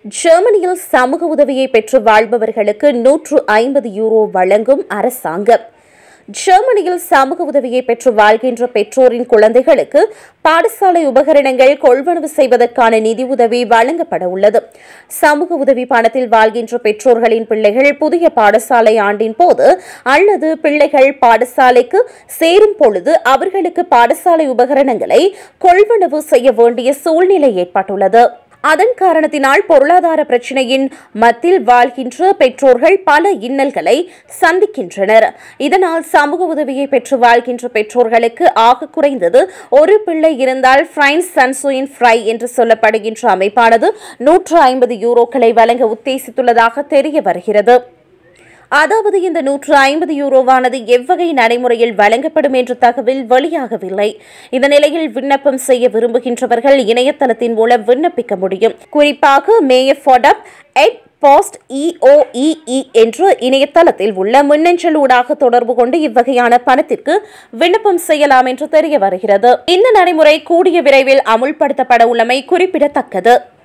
ஜெர்மனியில் சமூக உதவியை பெற்று வாழ்பவர்களுக்கு நூற்று ஐம்பது யூரோ வழங்கும் அரசாங்கம் ஜெர்மனியில் சமூக உதவியை பெற்று வாழ்கின்ற பெற்றோரின் குழந்தைகளுக்கு பாடசாலை உபகரணங்கள் கொள்வனவு செய்வதற்கான நிதி உதவி வழங்கப்பட உள்ளது சமூக உதவி பணத்தில் வாழ்கின்ற பெற்றோர்களின் பிள்ளைகள் புதிய பாடசாலை ஆண்டின் போது அல்லது பிள்ளைகள் பாடசாலைக்கு சேரும் பொழுது அவர்களுக்கு பாடசாலை உபகரணங்களை கொள்வனவு செய்ய வேண்டிய சூழ்நிலை ஏற்பட்டுள்ளது அதன் காரணத்தினால் பொருளாதார பிரச்சினையின் மத்தியில் வாழ்கின்ற பெற்றோர்கள் பல இன்னல்களை சந்திக்கின்றனர் இதனால் சமூக உதவியை பெற்று வாழ்கின்ற பெற்றோர்களுக்கு ஆக குறைந்தது ஒரு பிள்ளை இருந்தால் பிரைன்ஸ் சன்சோயின் ஃப்ரை என்று சொல்லப்படுகின்ற அமைப்பானது நூற்று ஐம்பது யூரோக்களை வழங்க உத்தேசித்துள்ளதாக தெரிய வருகிறது அதாவது இந்த நூற்று ஐம்பது யூரோவானது எவ்வகை நடைமுறையில் வழங்கப்படும் என்ற தகவல் வெளியாகவில்லை இந்த நிலையில் விண்ணப்பம் செய்ய விரும்புகின்றவர்கள் இணையதளத்தின் மூலம் விண்ணப்பிக்க முடியும் குறிப்பாக மேயஃபோடப் எட் போஸ்ட் இஓஇஇ என்ற இணையதளத்தில் உள்ள மின்னஞ்சல் ஊடாக தொடர்பு கொண்டு இவ்வகையான பணத்திற்கு விண்ணப்பம் செய்யலாம் என்று தெரிய வருகிறது இந்த நடைமுறை கூடிய விரைவில் அமுல்படுத்தப்பட உள்ளமை குறிப்பிடத்தக்கது